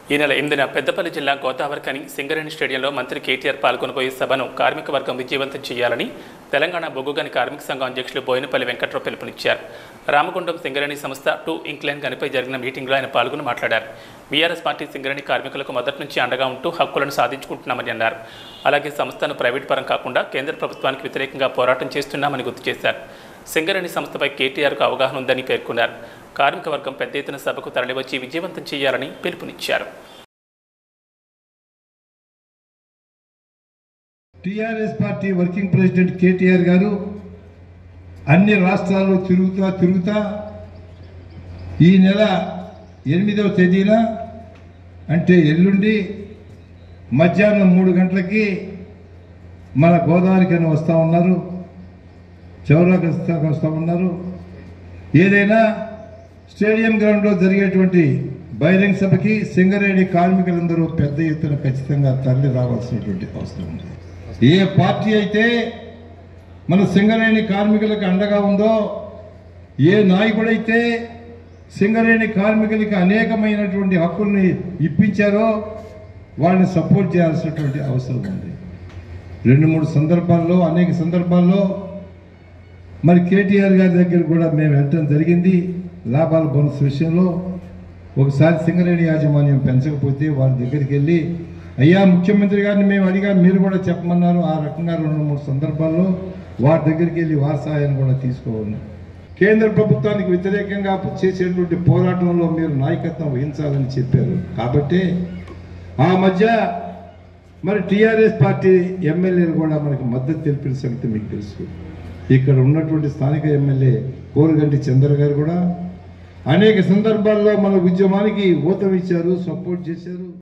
ఈ నెల ఎనిమిదిన పెద్దపల్లి జిల్లా గోదావరికని సింగరేణి స్టేడియంలో మంత్రి కేటీఆర్ పాల్గొనబోయే సభను కార్మిక వర్గం విజయవంతం చేయాలని తెలంగాణ బొగ్గుగని కార్మిక సంఘం అధ్యక్షులు బోయినపల్లి వెంకట్రావు పిలుపునిచ్చారు రామగుండం సింగరేణి సంస్థ టూ ఇంక్లైన్ గనిపై జరిగిన మీటింగ్లో ఆయన పాల్గొని మాట్లాడారు బీఆర్ఎస్ పార్టీ సింగరేణి కార్మికులకు మొదటి నుంచి అండగా ఉంటూ హక్కులను సాధించుకుంటున్నామని అన్నారు అలాగే సంస్థను ప్రైవేట్ పరం కాకుండా కేంద్ర ప్రభుత్వానికి వ్యతిరేకంగా పోరాటం చేస్తున్నామని గుర్తు చేశారు సింగరేణి సంస్థపై కేటీఆర్కు అవగాహన ఉందని పేర్కొన్నారు కార్మిక వర్గం పెద్ద ఎత్తున సభకు తరలివచ్చి విజయవంతం చేయాలని పిలుపునిచ్చారు TRS party working president KTR గారు అన్ని రాష్ట్రాల్లో తిరుగుతా తిరుగుతా ఈ నెల ఎనిమిదవ తేదీన అంటే ఎల్లుండి మధ్యాహ్నం మూడు గంటలకి మన గోదావరికని వస్తూ ఉన్నారు చౌరాకి వస్తా వస్తూ ఉన్నారు ఏదైనా స్టేడియం గ్రౌండ్లో జరిగేటువంటి బహిరంగ సభకి సింగరేణి కార్మికులందరూ పెద్ద ఎత్తున ఖచ్చితంగా తరలి రావాల్సినటువంటి అవసరం ఉంది ఏ పార్టీ అయితే మన సింగరేణి కార్మికులకు అండగా ఉందో ఏ నాయకుడైతే సింగరేణి కార్మికులకి అనేకమైనటువంటి హక్కుల్ని ఇప్పించారో వాళ్ళని సపోర్ట్ చేయాల్సినటువంటి అవసరం ఉంది రెండు మూడు సందర్భాల్లో అనేక సందర్భాల్లో మరి కేటీఆర్ గారి దగ్గర కూడా మేము వెళ్ళటం జరిగింది లాభాల బోనస్ విషయంలో ఒకసారి సింగరేణి యాజమాన్యం పెంచకపోతే వారి దగ్గరికి వెళ్ళి అయ్యా ముఖ్యమంత్రి గారిని మేము అడిగా మీరు కూడా చెప్పమన్నారు ఆ రకంగా రెండు మూడు సందర్భాల్లో వారి దగ్గరికి వెళ్ళి వారి సహాయాన్ని కూడా తీసుకోవాలి కేంద్ర ప్రభుత్వానికి వ్యతిరేకంగా చేసేటువంటి పోరాటంలో మీరు నాయకత్వం వహించాలని చెప్పారు కాబట్టి ఆ మధ్య మరి టీఆర్ఎస్ పార్టీ ఎమ్మెల్యేలు కూడా మనకి మద్దతు తెలిపిన సంగతి మీకు తెలుసు ఇక్కడ ఉన్నటువంటి స్థానిక ఎమ్మెల్యే కోరుగంటి చంద్ర గారు కూడా అనేక సందర్భాల్లో మన ఉద్యమానికి ఊతం ఇచ్చారు సపోర్ట్ చేశారు